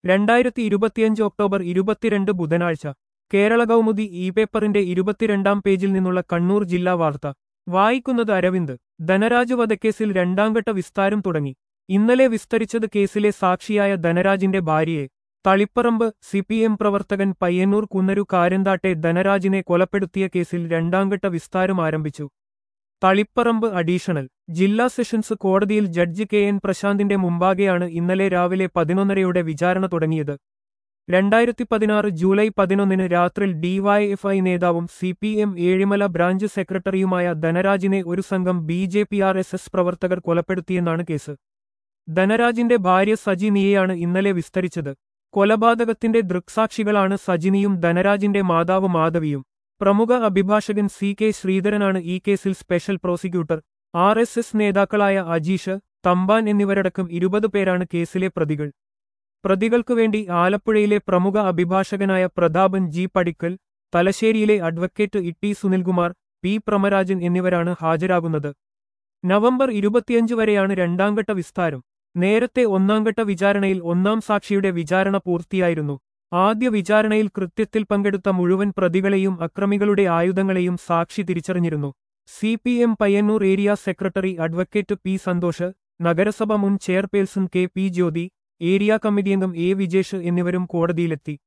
രണ്ടായിരത്തി ഇരുപത്തിയഞ്ച് ഒക്ടോബർ ഇരുപത്തിരണ്ട് ബുധനാഴ്ച കേരള കൗമുദി ഇ പേപ്പറിന്റെ ഇരുപത്തിരണ്ടാം പേജിൽ നിന്നുള്ള കണ്ണൂർ ജില്ലാ വാർത്ത വായിക്കുന്നത് അരവിന്ദ് ധനരാജ് വധക്കേസിൽ രണ്ടാംഘട്ട വിസ്താരം തുടങ്ങി ഇന്നലെ വിസ്തരിച്ചത് കേസിലെ സാക്ഷിയായ ധനരാജിന്റെ ഭാര്യയെ തളിപ്പറമ്പ് സി പി എം പ്രവർത്തകൻ പയ്യന്നൂർ കുന്നരു കാരന്താട്ടെ ധനരാജിനെ കൊലപ്പെടുത്തിയ കേസിൽ രണ്ടാംഘട്ട വിസ്താരം ആരംഭിച്ചു തളിപ്പറമ്പ് അഡീഷണൽ ജില്ലാ സെഷൻസ് കോടതിയിൽ ജഡ്ജി കെ എൻ പ്രശാന്തിന്റെ മുമ്പാകെയാണ് ഇന്നലെ രാവിലെ പതിനൊന്നരയുടെ വിചാരണ തുടങ്ങിയത് രണ്ടായിരത്തി പതിനാറ് ജൂലൈ പതിനൊന്നിന് രാത്രിയിൽ ഡിവൈഎഫ്ഐ നേതാവും C P M Ezhimala branch സെക്രട്ടറിയുമായ ധനരാജിനെ ഒരു സംഘം B J P R S S പ്രവർത്തകർ കൊലപ്പെടുത്തിയെന്നാണ് കേസ് ധനരാജിന്റെ ഭാര്യ സജിനിയെയാണ് ഇന്നലെ വിസ്തരിച്ചത് കൊലപാതകത്തിന്റെ ദൃക്സാക്ഷികളാണ് സജിനിയും ധനരാജിന്റെ മാതാവ് മാധവിയും പ്രമുഖ അഭിഭാഷകൻ സി കെ ശ്രീധരനാണ് ഈ കേസിൽ special prosecutor R S S നേതാക്കളായ അജീഷ് തമ്പാൻ എന്നിവരടക്കം ഇരുപത് പേരാണ് കേസിലെ പ്രതികൾ പ്രതികൾക്കു വേണ്ടി ആലപ്പുഴയിലെ പ്രമുഖ അഭിഭാഷകനായ പ്രതാപൻ ജി പടിക്കൽ തലശ്ശേരിയിലെ അഡ്വക്കേറ്റ് ഇട്ടി സുനിൽകുമാർ പി പ്രമരാജൻ എന്നിവരാണ് ഹാജരാകുന്നത് നവംബർ ഇരുപത്തിയഞ്ച് വരെയാണ് രണ്ടാംഘട്ട വിസ്താരം നേരത്തെ ഒന്നാംഘട്ട വിചാരണയിൽ ഒന്നാം സാക്ഷിയുടെ വിചാരണ പൂർത്തിയായിരുന്നു ആദ്യ വിചാരണയിൽ കൃത്യത്തിൽ പങ്കെടുത്ത മുഴുവൻ പ്രതികളെയും അക്രമികളുടെ ആയുധങ്ങളെയും സാക്ഷി തിരിച്ചറിഞ്ഞിരുന്നു C P M Payyanur area secretary advocate P Santhosh നഗരസഭ മുൻ chairperson K P Jyothi area committee അംഗം എ വിജേഷ് എന്നിവരും കോടതിയിലെത്തി